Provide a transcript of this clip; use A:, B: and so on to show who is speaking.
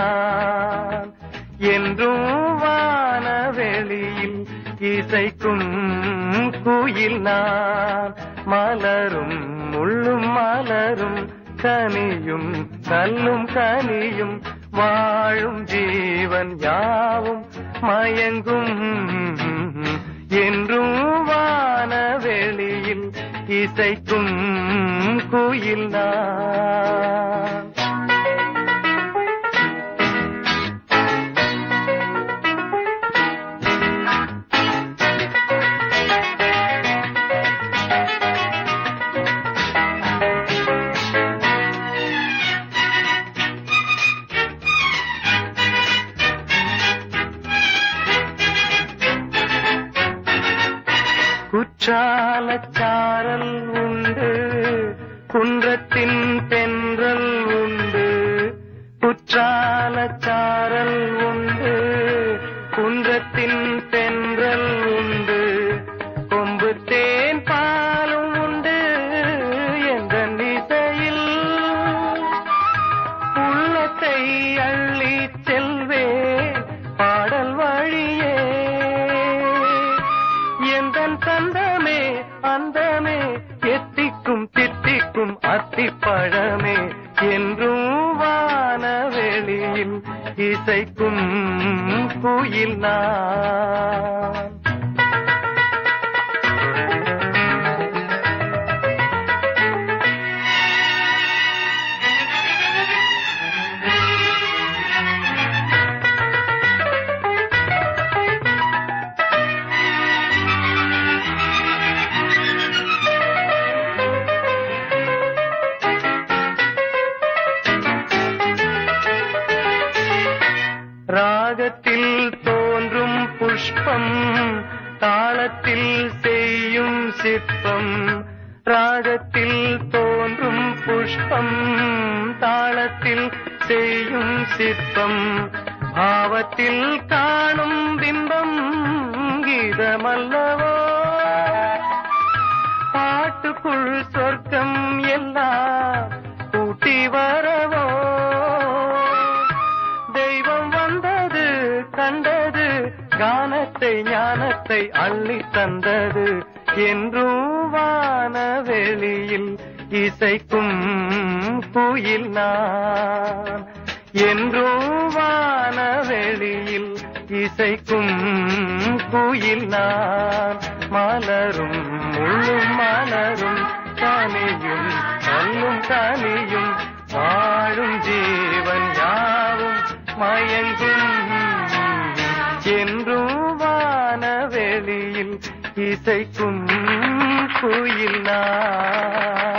A: நான் என்றும் வானவெளியில் இசைக்கும் குயில் நான் மலரும் முள்ளும் மலரும் கனியும் கல்லும் கனியும் வாழும் ஜீவன் யாவும் மயங்கும் என்றும் வானவெளியில் இசைக்கும் குயில் நான் குற்றாலச்சாரல் உண்டு குன்றத்தின் தென்றல் உண்டு குற்றாலச்சாரல் உண்டு குன்றத்தின் தென்றல் உண்டு கொம்பு தேன் பாலும் உண்டு என்ற இசையில் உள்ளத்தை அள்ளி செல்வே பாடல் வழியே எந்தன் சந்தமே அந்தமே எத்திக்கும் தித்திக்கும் அத்திப்பழமே என்றும் வானவெளியில் இசைக்கும் குயில் நான் ராகத்தில் தோன்றும் புஷ்பம் தாளத்தில் செய்யும் சிற்பம் ராகத்தில் தோன்றும் புஷ்பம் தாளத்தில் செய்யும் சிற்பம் பாவத்தில் காணும் பிம்பம் கீதமல்லவோ பாட்டுக்குள் சொர்க்கம் எல்லாம் கூட்டி வரவோ தெய்வம் வந்தது கண்டது கானத்தை ஞானத்தை அள்ளி தந்தது என்றும் வானவெளியில் இசைக்கும் குயில் நான் என்றும் வானவெளியில் இசைக்கும் குயில் நான் மலரும் முள்ளும் மலரும் கனியும் கல்லும் கனியும் வாழும் ஜீவன் யாவும் மயங்கும் என்றும் வானவெளியில் இசைக்கும் குயில் நான்